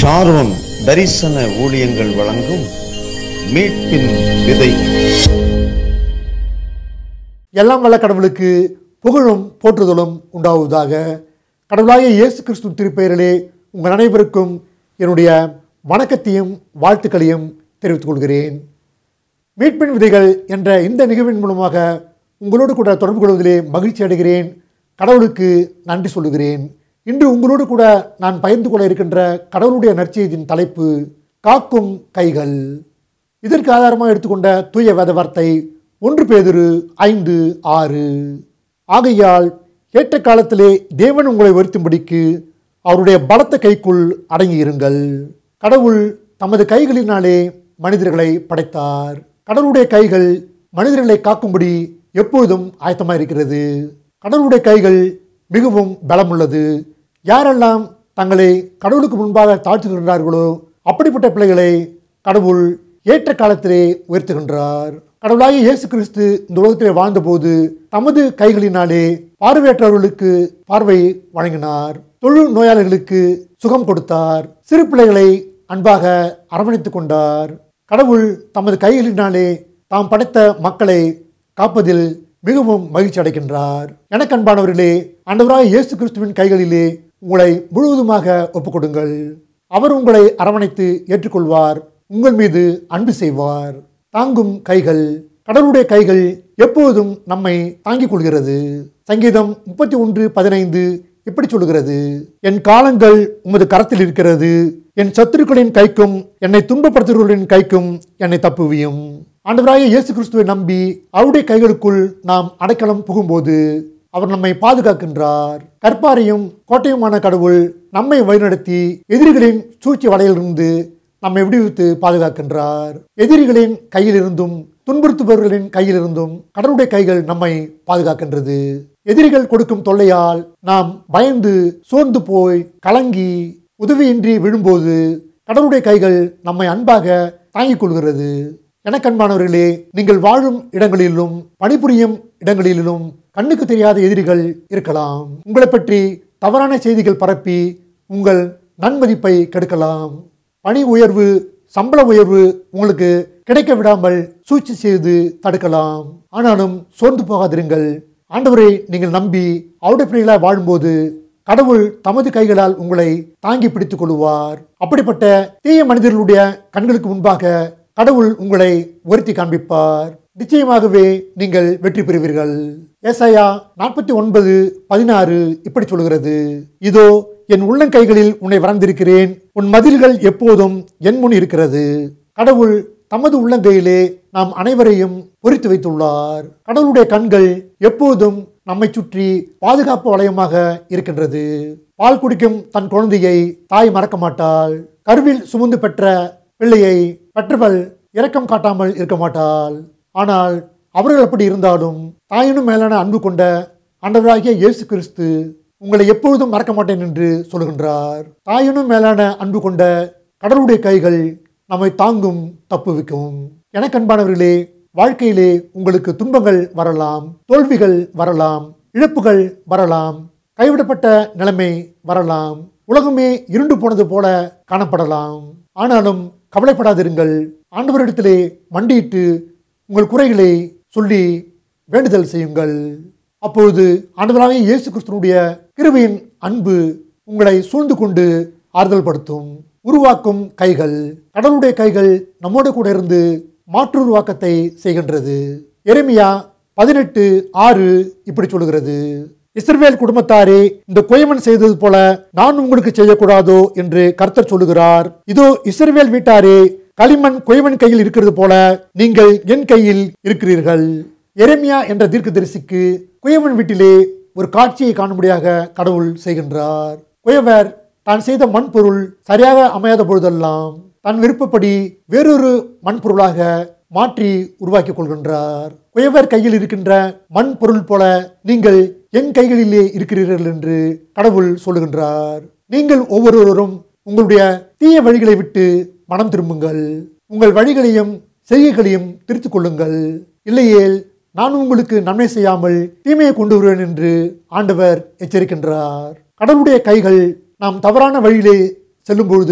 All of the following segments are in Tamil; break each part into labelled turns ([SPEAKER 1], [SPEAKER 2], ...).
[SPEAKER 1] ஷாரோன் தரிசன ஊழியங்கள் வழங்கும் மீட்பின் விதை
[SPEAKER 2] எல்லாம் வல்ல கடவுளுக்கு புகழும் போற்றுதலும் உண்டாவதாக கடவுளாகிய இயேசு கிறிஸ்து திருப்பெயரிலே உங்கள் அனைவருக்கும் என்னுடைய வணக்கத்தையும் வாழ்த்துக்களையும் தெரிவித்துக் கொள்கிறேன் மீட்பின் விதைகள் என்ற இந்த நிகழ்வின் மூலமாக உங்களோடு கூட தொடர்பு கொள்வதிலே மகிழ்ச்சி அடைகிறேன் கடவுளுக்கு நன்றி சொல்லுகிறேன் இன்று உங்களோடு கூட நான் பகிர்ந்து கொள்ள இருக்கின்ற கடவுளுடைய நற்செய்தியின் தலைப்பு காக்கும் கைகள் இதற்கு ஆதாரமாக எடுத்துக்கொண்ட தூய வேத வார்த்தை ஒன்று பேதுரு ஐந்து ஆறு ஆகையால் ஏற்ற காலத்திலே தேவன் உங்களை வருத்தும்படிக்கு அவருடைய பலத்த கைக்குள் அடங்கியிருங்கள் கடவுள் தமது கைகளினாலே மனிதர்களை படைத்தார் கடவுளுடைய கைகள் மனிதர்களை காக்கும்படி எப்பொழுதும் ஆயத்தமாக இருக்கிறது கடவுளுடைய கைகள் மிகவும் பலமுள்ளது யாரெல்லாம் தங்களை கடவுளுக்கு முன்பாக தாழ்த்துகின்றார்களோ அப்படிப்பட்ட பிள்ளைகளை கடவுள் ஏற்ற காலத்திலே உயர்த்துகின்றார் கடவுளாகிய இயேசு கிறிஸ்து இந்த உலகத்திலே வாழ்ந்தபோது தமது கைகளினாலே பார்வையற்றவர்களுக்கு பார்வை வழங்கினார் தொழு நோயாளிகளுக்கு சுகம் கொடுத்தார் சிறு பிள்ளைகளை அன்பாக அரவணைத்துக் கொண்டார் கடவுள் தமது கைகளினாலே தாம் படைத்த மக்களை காப்பதில் மிகவும் மகிழ்ச்சி அடைகின்றார் எனக்கு அன்பானவர்களே ஆண்டவராக இயேசு கிறிஸ்துவின் கைகளிலே உங்களை முழுவதுமாக ஒப்புக்கொடுங்கள் அவர் உங்களை அரவணைத்து ஏற்றுக்கொள்வார் உங்கள் மீது அன்பு செய்வார் தாங்கும் கைகள் கடவுளுடைய கைகள் எப்போதும் நம்மை தாங்கிக் கொள்கிறது சங்கீதம் முப்பத்தி ஒன்று பதினைந்து இப்படி சொல்லுகிறது என் காலங்கள் உமது கரத்தில் இருக்கிறது என் சத்துருக்களின் கைக்கும் என்னை துன்பப்படுத்துகிறவர்களின் கைக்கும் என்னை தப்புவியும் ஆண்டவராகிய இயேசு கிறிஸ்துவை நம்பி அவருடைய கைகளுக்குள் நாம் அடைக்கலம் புகும்போது அவர் நம்மை பாதுகாக்கின்றார் கற்பாரையும் கோட்டையுமான கடவுள் நம்மை வழிநடத்தி எதிரிகளின் சூழ்ச்சி வலையிலிருந்து நம்மை விடுவித்து பாதுகாக்கின்றார் எதிரிகளின் கையிலிருந்தும் துன்புறுத்துபவர்களின் கையிலிருந்தும் கடவுளுடைய கைகள் நம்மை பாதுகாக்கின்றது எதிரிகள் கொடுக்கும் தொல்லையால் நாம் பயந்து சோர்ந்து போய் கலங்கி உதவியின்றி விழும்போது கடவுளுடைய கைகள் நம்மை அன்பாக தாங்கிக் கொள்கிறது எனக்கு அன்பானவர்களே நீங்கள் வாழும் இடங்களிலும் பணிபுரியும் இடங்களிலும் கண்ணுக்கு தெரியாத எதிரிகள் இருக்கலாம் உங்களை பற்றி தவறான செய்திகள் பரப்பி உங்கள் நன்மதிப்பை கெடுக்கலாம் பணி உயர்வு சம்பள உயர்வு உங்களுக்கு கிடைக்க விடாமல் சூழ்ச்சி செய்து தடுக்கலாம் ஆனாலும் சோர்ந்து போகாதிருங்கள் ஆண்டவரை நீங்கள் நம்பி அவருடைய பிள்ளைகளாக வாழும்போது கடவுள் தமது கைகளால் உங்களை தாங்கி பிடித்துக் கொள்வார் அப்படிப்பட்ட தீய மனிதர்களுடைய கண்களுக்கு முன்பாக கடவுள் உங்களை உயர்த்தி காண்பிப்பார் நிச்சயமாகவே நீங்கள் வெற்றி பெறுவீர்கள் ஏசாயா நாற்பத்தி ஒன்பது பதினாறு இப்படி சொல்கிறது இதோ என் உள்ளங்கைகளில் உன்னை வரைந்திருக்கிறேன் உன் மதில்கள் எப்போதும் என் முன் இருக்கிறது கடவுள் தமது உள்ளங்கையிலே நாம் அனைவரையும் பொறித்து வைத்துள்ளார் கடவுளுடைய கண்கள் எப்போதும் நம்மை சுற்றி பாதுகாப்பு வளையமாக இருக்கின்றது பால் குடிக்கும் தன் குழந்தையை தாய் மறக்க மாட்டாள் கருவில் சுமந்து பெற்ற பிள்ளையை பெற்றவள் இரக்கம் காட்டாமல் இருக்க மாட்டாள் ஆனால் அவர்கள் அப்படி இருந்தாலும் தாயினும் மேலான அன்பு கொண்ட ஆண்டவராகிய இயேசு கிறிஸ்து உங்களை எப்பொழுதும் மறக்க மாட்டேன் என்று சொல்கின்றார் தாயினும் மேலான அன்பு கொண்ட கடவுளுடைய கைகள் நம்மை தாங்கும் தப்புவிக்கும் எனக்கு அன்பானவர்களே வாழ்க்கையிலே உங்களுக்கு துன்பங்கள் வரலாம் தோல்விகள் வரலாம் இழப்புகள் வரலாம் கைவிடப்பட்ட நிலைமை வரலாம் உலகமே இருண்டு போனது போல காணப்படலாம் ஆனாலும் கவலைப்படாதிருங்கள் ஆண்டவரிடத்திலே மண்டியிட்டு உங்கள் குறைகளை சொல்லி வேண்டுதல் செய்யுங்கள் அப்பொழுது ஆண்டவராக இயேசு கிறிஸ்துனுடைய கிருபையின் அன்பு உங்களை சூழ்ந்து கொண்டு ஆறுதல் படுத்தும் உருவாக்கும் கைகள் கடவுளுடைய கைகள் நம்மோடு கூட இருந்து மாற்று உருவாக்கத்தை செய்கின்றது எரேமியா பதினெட்டு ஆறு இப்படி சொல்லுகிறது இஸ்ரவேல் குடும்பத்தாரே இந்த குயவன் செய்தது போல நான் உங்களுக்கு செய்யக்கூடாதோ என்று கர்த்தர் சொல்லுகிறார் இதோ இஸ்ரவேல் வீட்டாரே களிமண் குயவன் கையில் இருக்கிறது போல நீங்கள் என் கையில் இருக்கிறீர்கள் எரேமியா என்ற தீர்க்கதரிசிக்கு குயவன் வீட்டிலே ஒரு காட்சியை காணும்படியாக கடவுள் செய்கின்றார் குயவர் தான் செய்த மண்பொருள் சரியாக அமையாத பொழுதெல்லாம் தன் விருப்பப்படி வேறொரு மண்பொருளாக மாற்றி உருவாக்கிக் கொள்கின்றார் குயவர் கையில் இருக்கின்ற மண் பொருள் போல நீங்கள் என் கைகளிலே இருக்கிறீர்கள் என்று கடவுள் சொல்லுகின்றார் நீங்கள் ஒவ்வொருவரும் உங்களுடைய தீய வழிகளை விட்டு மனம் திரும்புங்கள் உங்கள் வழிகளையும் செய்கைகளையும் திருத்திக் கொள்ளுங்கள் இல்லையேல் நான் உங்களுக்கு நன்மை செய்யாமல் தீமையை கொண்டு வருவேன் என்று ஆண்டவர் எச்சரிக்கின்றார் கடவுளுடைய கைகள் நாம் தவறான வழியிலே செல்லும் பொழுது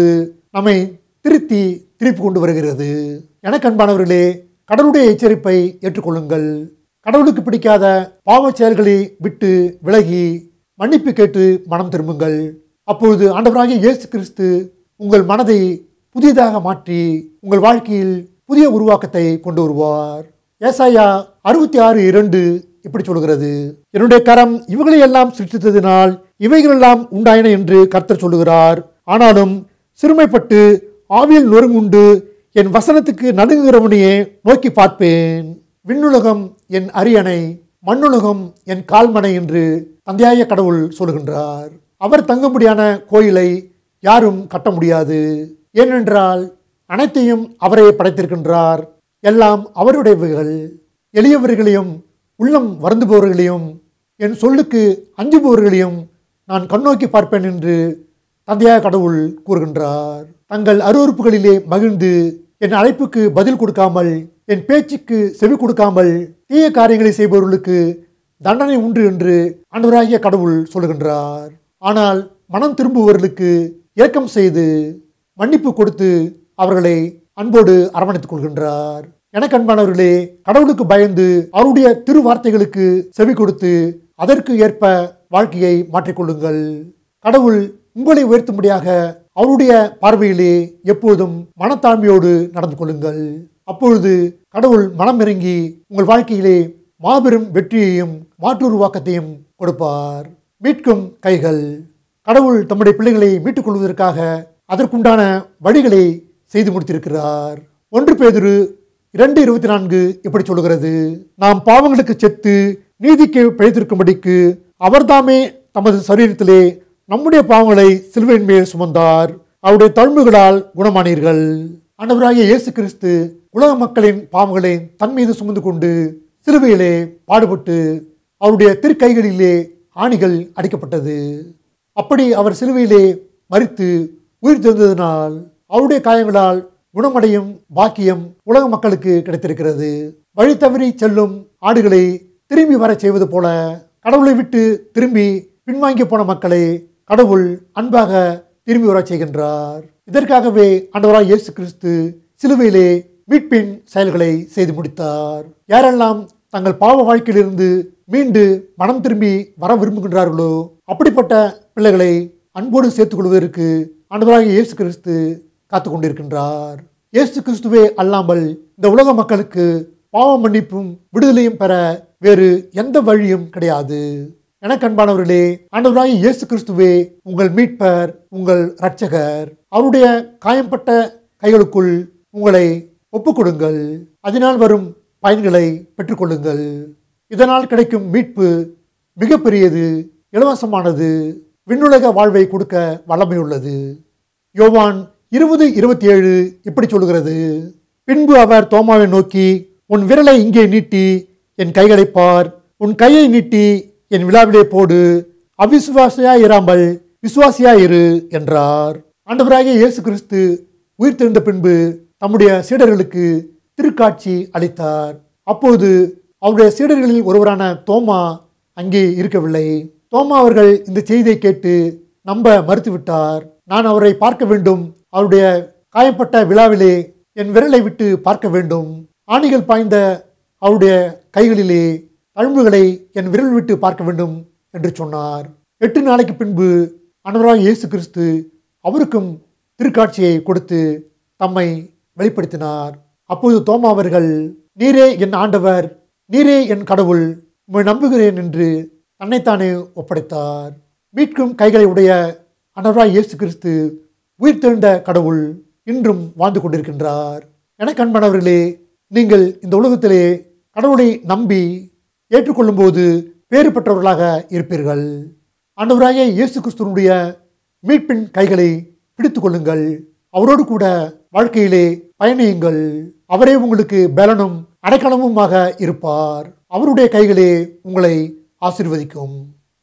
[SPEAKER 2] நம்மை திருத்தி திருப்பி கொண்டு வருகிறது எனக்கு அன்பானவர்களே கடவுளுடைய எச்சரிப்பை ஏற்றுக்கொள்ளுங்கள் கடவுளுக்கு பிடிக்காத பாவச் செயல்களை விட்டு விலகி மன்னிப்பு கேட்டு மனம் திரும்புங்கள் அப்பொழுது ஆண்டவராகிய இயேசு கிறிஸ்து உங்கள் மனதை புதியதாக மாற்றி உங்கள் வாழ்க்கையில் புதிய உருவாக்கத்தை கொண்டு வருவார் ஏசாயா அறுபத்தி ஆறு இரண்டு இப்படி சொல்கிறது என்னுடைய கரம் இவைகளை எல்லாம் சிருஷ்டித்ததினால் இவைகளெல்லாம் உண்டாயின என்று கர்த்தர் சொல்லுகிறார் ஆனாலும் சிறுமைப்பட்டு ஆவியில் நொறுங்குண்டு என் வசனத்துக்கு நடுங்குகிறவனையே நோக்கி பார்ப்பேன் விண்ணுலகம் என் அரியணை மண்ணுலகம் என் கால்மனை என்று தந்தையாய கடவுள் சொல்லுகின்றார் அவர் தங்கும்படியான கோயிலை யாரும் கட்ட முடியாது ஏனென்றால் அனைத்தையும் அவரே படைத்திருக்கின்றார் எல்லாம் அவருடையவைகள் எளியவர்களையும் உள்ளம் வருந்துபவர்களையும் என் சொல்லுக்கு அஞ்சுபவர்களையும் நான் கண்ணோக்கி பார்ப்பேன் என்று தந்தையாய கடவுள் கூறுகின்றார் தங்கள் அருவறுப்புகளிலே மகிழ்ந்து என் அழைப்புக்கு பதில் கொடுக்காமல் என் பேச்சுக்கு செவி கொடுக்காமல் தீய காரியங்களை செய்பவர்களுக்கு தண்டனை உண்டு என்று ஆண்டவராகிய கடவுள் சொல்லுகின்றார் ஆனால் மனம் திரும்புபவர்களுக்கு இரக்கம் செய்து மன்னிப்பு கொடுத்து அவர்களை அன்போடு அரவணைத்துக் கொள்கின்றார் எனக்கு அன்பானவர்களே கடவுளுக்கு பயந்து அவருடைய திருவார்த்தைகளுக்கு செவி கொடுத்து அதற்கு ஏற்ப வாழ்க்கையை மாற்றிக்கொள்ளுங்கள் கடவுள் உங்களை உயர்த்தும்படியாக அவருடைய பார்வையிலே எப்போதும் மனத்தாழ்மையோடு நடந்து கொள்ளுங்கள் அப்பொழுது கடவுள் மனம் இறங்கி உங்கள் வாழ்க்கையிலே மாபெரும் வெற்றியையும் மாற்றுருவாக்கத்தையும் கொடுப்பார் மீட்கும் கைகள் கடவுள் தம்முடைய பிள்ளைகளை மீட்டுக் கொள்வதற்காக அதற்குண்டான வழிகளை செய்து முடித்திருக்கிறார் ஒன்று பேதுரு இரண்டு இருபத்தி நான்கு இப்படி சொல்லுகிறது நாம் பாவங்களுக்கு செத்து நீதிக்கு பிழைத்திருக்கும்படிக்கு அவர்தாமே தமது சரீரத்திலே நம்முடைய பாவங்களை சிலுவையின் மேல் சுமந்தார் அவருடைய தழும்புகளால் குணமானீர்கள் ஆண்டவராகிய இயேசு கிறிஸ்து உலக மக்களின் பாவங்களை தன் மீது சுமந்து கொண்டு சிலுவையிலே பாடுபட்டு அவருடைய திருக்கைகளிலே ஆணிகள் அடிக்கப்பட்டது அப்படி அவர் சிலுவையிலே மறித்து உயிர் தெழுந்ததினால் அவருடைய காயங்களால் குணமடையும் பாக்கியம் உலக மக்களுக்கு கிடைத்திருக்கிறது வழி தவறி செல்லும் ஆடுகளை திரும்பி வரச் செய்வது போல கடவுளை விட்டு திரும்பி பின்வாங்கி போன மக்களை கடவுள் அன்பாக திரும்பி வரச் செய்கின்றார் இதற்காகவே ஆண்டவராய் இயேசு கிறிஸ்து சிலுவையிலே மீட்பின் செயல்களை செய்து முடித்தார் யாரெல்லாம் தங்கள் பாவ வாழ்க்கையிலிருந்து மீண்டு மனம் திரும்பி வர விரும்புகின்றார்களோ அப்படிப்பட்ட பிள்ளைகளை அன்போடு சேர்த்துக் கொள்வதற்கு ஆண்டவராகிய இயேசு கிறிஸ்து காத்து கொண்டிருக்கின்றார் இயேசு கிறிஸ்துவே அல்லாமல் இந்த உலக மக்களுக்கு பாவ மன்னிப்பும் விடுதலையும் பெற வேறு எந்த வழியும் கிடையாது எனக்கு அன்பானவர்களே ஆண்டவராகிய இயேசு கிறிஸ்துவே உங்கள் மீட்பர் உங்கள் இரட்சகர் அவருடைய காயம்பட்ட கைகளுக்குள் உங்களை ஒப்புக்கொடுங்கள் அதனால் வரும் பயன்களை பெற்றுக்கொள்ளுங்கள் இதனால் கிடைக்கும் மீட்பு மிகப்பெரியது இலவசமானது விண்ணுலக வாழ்வை கொடுக்க வல்லமையுள்ளது யோவான் இருபது இருபத்தி ஏழு இப்படி சொல்லுகிறது பின்பு அவர் தோமாவை நோக்கி உன் விரலை இங்கே நீட்டி என் கைகளை பார் உன் கையை நீட்டி என் விழாவிலே போடு அவிசுவாசியா இராமல் விசுவாசியா இரு என்றார் ஆண்டவராகிய இயேசு கிறிஸ்து உயிர்த்தெழுந்த பின்பு தம்முடைய சீடர்களுக்கு திருக்காட்சி அளித்தார் அப்போது அவருடைய சீடர்களில் ஒருவரான தோமா அங்கே இருக்கவில்லை தோமா அவர்கள் இந்த செய்தியை கேட்டு நம்ப மறுத்துவிட்டார் நான் அவரை பார்க்க வேண்டும் அவருடைய காயப்பட்ட விழாவிலே என் விரலை விட்டு பார்க்க வேண்டும் ஆணிகள் பாய்ந்த அவருடைய கைகளிலே தழும்புகளை என் விரல் விட்டு பார்க்க வேண்டும் என்று சொன்னார் எட்டு நாளைக்கு பின்பு அனுராக இயேசு கிறிஸ்து அவருக்கும் திருக்காட்சியை கொடுத்து தம்மை வெளிப்படுத்தினார் அப்போது தோமா அவர்கள் நீரே என் ஆண்டவர் நீரே என் கடவுள் உம்மை நம்புகிறேன் என்று தன்னைத்தானே ஒப்படைத்தார் மீட்கும் கைகளை உடைய அனவராய் இயேசு கிறிஸ்து உயிர்த்தெழுந்த கடவுள் இன்றும் வாழ்ந்து கொண்டிருக்கின்றார் எனக்கு அன்பானவர்களே நீங்கள் இந்த உலகத்திலே கடவுளை நம்பி ஏற்றுக்கொள்ளும்போது பேறு பெற்றவர்களாக இருப்பீர்கள் ஆண்டவராகிய இயேசு கிறிஸ்துவனுடைய மீட்பின் கைகளை பிடித்துக் கொள்ளுங்கள் அவரோடு கூட வாழ்க்கையிலே பயணியுங்கள் அவரே உங்களுக்கு பலனும் அடைக்கலமுமாக இருப்பார் அவருடைய கைகளே உங்களை ஆசீர்வதிக்கும்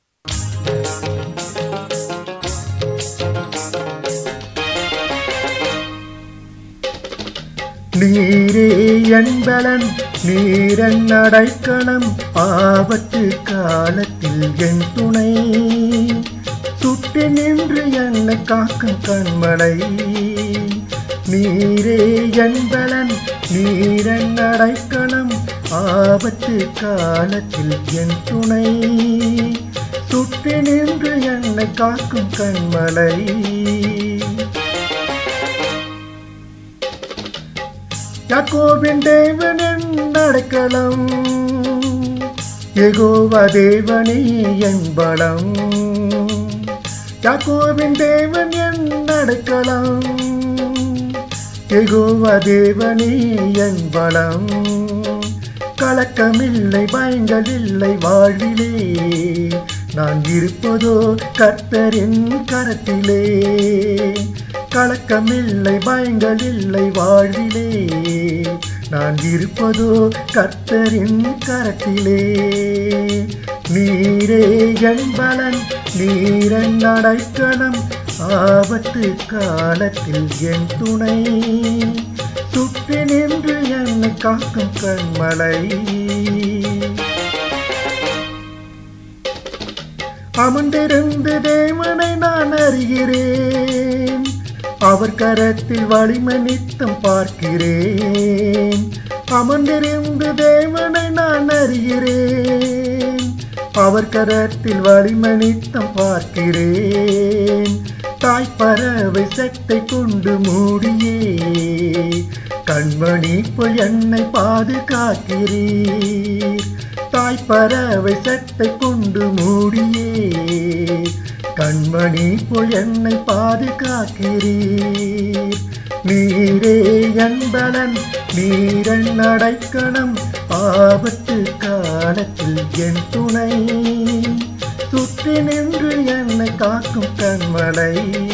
[SPEAKER 3] நீரே என்பலன் நீரன் அடைக்கலம் ஆபத்து காலத்தில் என் துணை சுட்டி நின்று என்னை காக்கும் கண்மலை நீரே என்பலன் நீரன் அடைக்கலம் ஆபத்து காலத்தில் என் துணை சுற்றி நின்று என்னை காக்கும் கண்மலை யாக்கோபின் தேவன் என் அடைக்கலம் எகோவா தேவனே என் பலம் யாக்கோவின் தேவன் என் அடைக்கலம் எகோவா தேவனே என் பலம் கலக்கமில்லை பயங்களில்லை வாழ்விலே நான் இருப்பதோ கர்த்தரின் கரத்திலே கலக்கமில்லை பயங்களில்லை வாழ்விலே நான் இருப்பதோ கர்த்தரின் கரத்திலே நீரே என் பலன் நீரன் அடைக்கலம் ஆபத்து காலத்தில் என் துணை சுற்றி நின்று என்னை காக்கும் கண்மலை அமர்ந்திருந்து தேவனை நான் அறிகிறேன் அவர் கரத்தில் வலிமை நித்தம் பார்க்கிறேன் அமர்ந்திருந்து தேவனை நான் அறிகிறேன் அவர் கரத்தில் வலிமை நித்தம் பார்க்கிறேன் தாய் பறவை சட்டை கொண்டு மூடியே கண்மணி போல் என்னை பாதுகாக்கிறீர் தாய் பறவை சட்டை கொண்டு மூடியே கண்மணி போல் என்னை பாதுகாக்கிறீர் நீரே என்பலன் நீரன் அடைக்கலம் ஆபத்து காலத்தில் என் துணை சுற்றி நின்று என்னை காக்கும் கண்மலை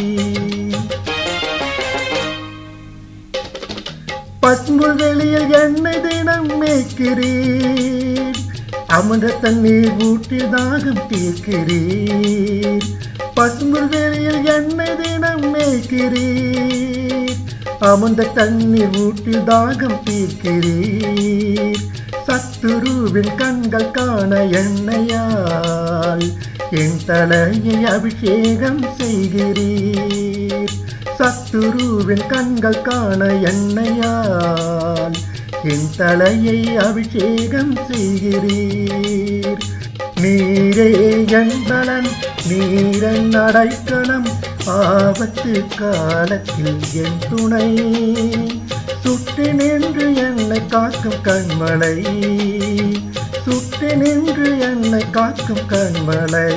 [SPEAKER 3] பசும்புல் வெளியில் என்னை தினம் மேய்க்கிறீர் அமர்ந்த தண்ணீர் ஊற்றி தாகம் தீர்க்கிறீர் பசும்புல் வெளியில் என்னை தினம் மேய்க்கிறீர் அமர்ந்த தண்ணீர் ஊற்றி தாகம் தீர்க்கிறீர் சத்துருவின் கண்கள் காண எண்ணெயால் என் தலையை அபிஷேகம் செய்கிறீர் சத்துருவின் கண்கள் காண எண்ணெயால் என் தலையை அபிஷேகம் செய்கிறீர் நீரே என் பலன் நீரன் அடைக்கலம் ஆபத்து காலத்தில் என் துணை சுற்றி நின்று என்னை காக்கும் கண்மலை சுற்றி நின்று என்னை காக்கும் கண்மலை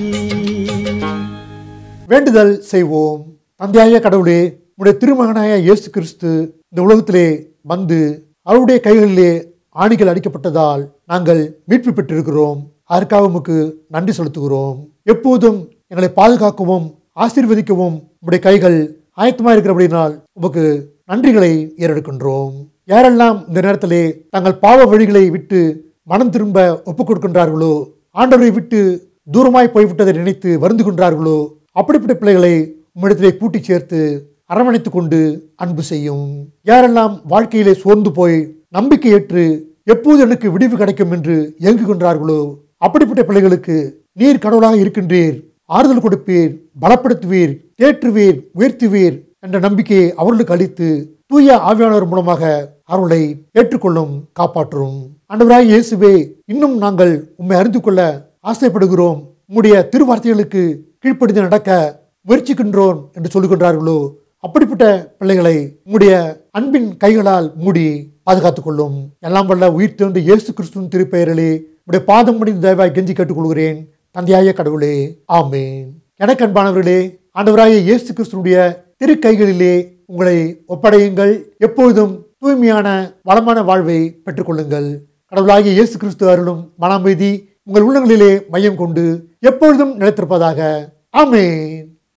[SPEAKER 2] வேண்டுதல் செய்வோம் தந்தையாய கடவுளே உடைய திருமகனாய இயேசு கிறிஸ்து இந்த உலகத்திலே வந்து அவருடைய கைகளிலே ஆணிகள் அடிக்கப்பட்டதால் நாங்கள் மீட்பு பெற்றிருக்கிறோம் அதற்காக உமக்கு நன்றி செலுத்துகிறோம் எப்போதும் எங்களை பாதுகாக்கவும் ஆசீர்வதிக்கவும் உடைய கைகள் ஆயத்தமாக இருக்கிறபடினால் உமக்கு நன்றிகளை ஏறெடுக்கின்றோம் யாரெல்லாம் இந்த நேரத்திலே தங்கள் பாவ வழிகளை விட்டு மனம் திரும்ப ஒப்புக் கொடுக்கின்றார்களோ ஆண்டவரை விட்டு தூரமாய் போய்விட்டதை நினைத்து வருந்து கொண்டார்களோ அப்படிப்பட்ட பிள்ளைகளை உம்மிடத்திலே கூட்டி சேர்த்து அரவணைத்துக் கொண்டு அன்பு செய்யும் யாரெல்லாம் வாழ்க்கையிலே சோர்ந்து போய் நம்பிக்கையற்று எப்போது எனக்கு விடிவு கிடைக்கும் என்று ஏங்குகின்றார்களோ அப்படிப்பட்ட பிள்ளைகளுக்கு நீர் கடவுளாக இருக்கின்றீர் ஆறுதல் கொடுப்பீர் பலப்படுத்துவீர் தேற்றுவீர் உயர்த்துவீர் என்ற நம்பிக்கையை அவர்களுக்கு அளித்து தூய ஆவியானவர் மூலமாக அவர்களை ஏற்றுக்கொள்ளும் காப்பாற்றும் ஆண்டவராய் இயேசுவே இன்னும் நாங்கள் உம்மை அறிந்து கொள்ள ஆசைப்படுகிறோம் உம்முடைய திருவார்த்தைகளுக்கு கீழ்ப்படிந்து நடக்க முயற்சிக்கின்றோம் என்று சொல்லுகின்றார்களோ அப்படிப்பட்ட பிள்ளைகளை உம்முடைய அன்பின் கைகளால் மூடி பாதுகாத்துக் கொள்ளும் எல்லாம் வல்ல உயிர் திறந்த இயேசு கிறிஸ்துவின் திருப்பெயரிலே உடைய பாதம் முடிந்த தயவாய் கெஞ்சி கேட்டுக்கொள்கிறேன் தந்தையாய கடவுளே ஆமேன் எனக்கு அன்பானவர்களே ஆண்டவராய இயேசு கிறிஸ்துனுடைய திருக்கைகளிலே உங்களை ஒப்படையுங்கள் எப்பொழுதும் தூய்மையான வளமான வாழ்வை பெற்றுக்கொள்ளுங்கள் கடவுளாகிய இயேசு கிறிஸ்து அருளும் மன அமைதி உங்கள் உள்ளங்களிலே மையம் கொண்டு எப்பொழுதும் நிலைத்திருப்பதாக ஆமேன்